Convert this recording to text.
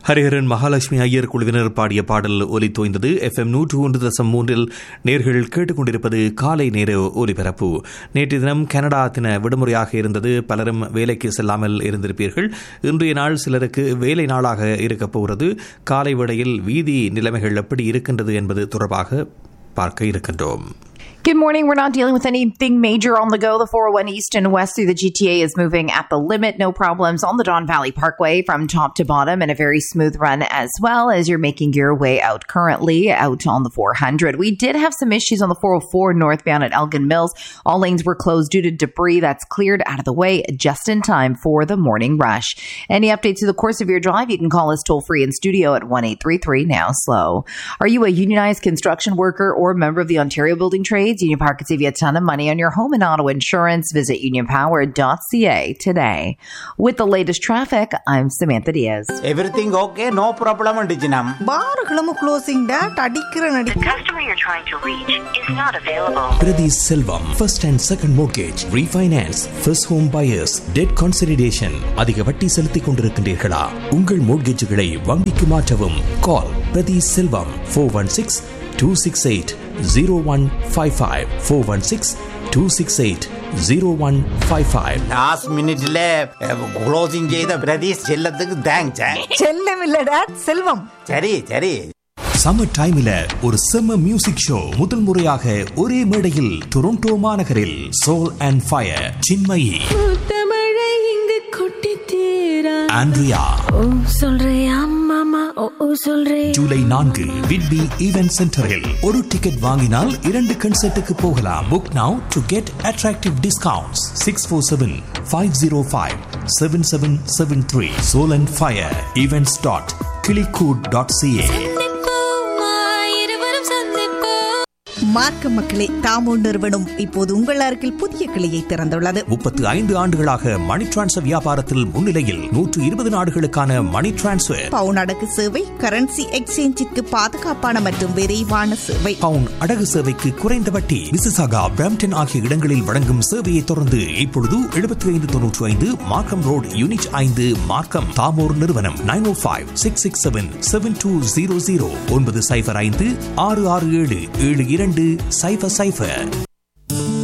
ஹரிஹரன் மகாலட்சுமி ஐயர் குழுவினர் பாடிய பாடல் ஒலி தோய்ந்தது எஃப் எம் நூற்று ஒன்று தசம் மூன்றில் நேர்கள் கேட்டுக்கொண்டிருப்பது காலை நேர ஒலிபரப்பு நேற்று தினம் கனடா தின விடுமுறையாக இருந்தது பலரும் வேலைக்கு செல்லாமல் இருந்திருப்பீர்கள் இன்றைய நாள் சிலருக்கு வேலை நாளாக இருக்கப் போகிறது காலை வேளையில் வீதி நிலைமைகள் எப்படி இருக்கின்றது என்பது தொடர்பாக பார்க்க இருக்கின்றோம் Good morning. We're not dealing with anything major on the go. The 401 East and West through the GTA is moving at the limit. No problems on the Don Valley Parkway from top to bottom and a very smooth run as well as you're making your way out currently out on the 400. We did have some issues on the 404 northbound at Elgin Mills. All lanes were closed due to debris that's cleared out of the way just in time for the morning rush. Any updates to the course of your drive, you can call us toll free in studio at 1 833 now slow. Are you a unionized construction worker or a member of the Ontario Building Trades? Union Power could save you a ton of money on your home and auto insurance. Visit unionpower.ca today. With the latest traffic, I'm Samantha Diaz. Everything okay no problem டிஜினம் பாருகளும் closing date அடிக்கிற நடி The customer you're trying to reach is not available. Priti Selvam, first and second mortgage, refinance, first home buyers, debt consolidation. அதிக வட்டி செலுத்திக் கொண்டிருக்கின்றீர்களா உங்கள் மோட்கேஜுகளை வங்கிக்கு மாற்றவும் கால் பிரதி செல்வம் four one six two six eight zero one five five four one six two six eight zero one five five last மினிட்ல closing செய்த பிரதீஷ் செல்லத்துக்கு தேங்க்ஸ் செல்லம் இல்ல டேட் செல்வம் சரி சரி சம்மர் டைம்ல ஒரு செம்ம மியூசிக் ஷோ முதல் முறையாக ஒரே மேடையில் டொரண்டோ மாநகரில் சோல் அண்ட் ஃபயர் சின்மயி தமிழை இங்கு கொட்டி தீரா ஆண்ட்ரியா ஓ சொல்றியா மாமா ஓ ஓ சொல்றே ஜூலை நான்கு விட்பி ஈவென்ட் சென்டரில் ஒரு டிக்கெட் வாங்கினால் இரண்டு கன்சர்ட்டுக்கு போகலாம் book now to get attractive discounts six four seven five zero five seven seven seven three soul and fire events dot கிளிகூட் டாட் சிஏ சந்திப்போமா இருவரும் சந்திப்போம் மார்க்க மக்களே தாமோ நிறுவனம் இப்போது உங்கள் அருகில் புதிய கிளையை திறந்துள்ளது முப்பத்து ஐந்து ஆண்டுகளாக மணி டிரான்ஸ்ஃபர் வியாபாரத்தில் முன்னிலையில் நூற்று இருபது நாடுகளுக்கான மணி டிரான்ஸ்ஃபர் பவுன் அடகு சேவை கரன்சி எக்ஸ்சேஞ்சிற்கு பாதுகாப்பான மற்றும் விரைவான சேவை பவுன் அடகு சேவைக்கு குறைந்த வட்டி மிசிசாகா பிராம்டன் ஆகிய இடங்களில் வழங்கும் சேவையை தொடர்ந்து இப்பொழுது எழுபத்தி ஐந்து தொன்னூற்றி ஐந்து மார்க்கம் ரோட் யூனிட் ஐந்து மார்க்கம் தாமோர் நிறுவனம் nine O five six six seven seven two zero zero ஒன்பது சைபர் ஐந்து ஆறு ஆறு ஏழு ஏழு இரண்டு சைபர் சைபர்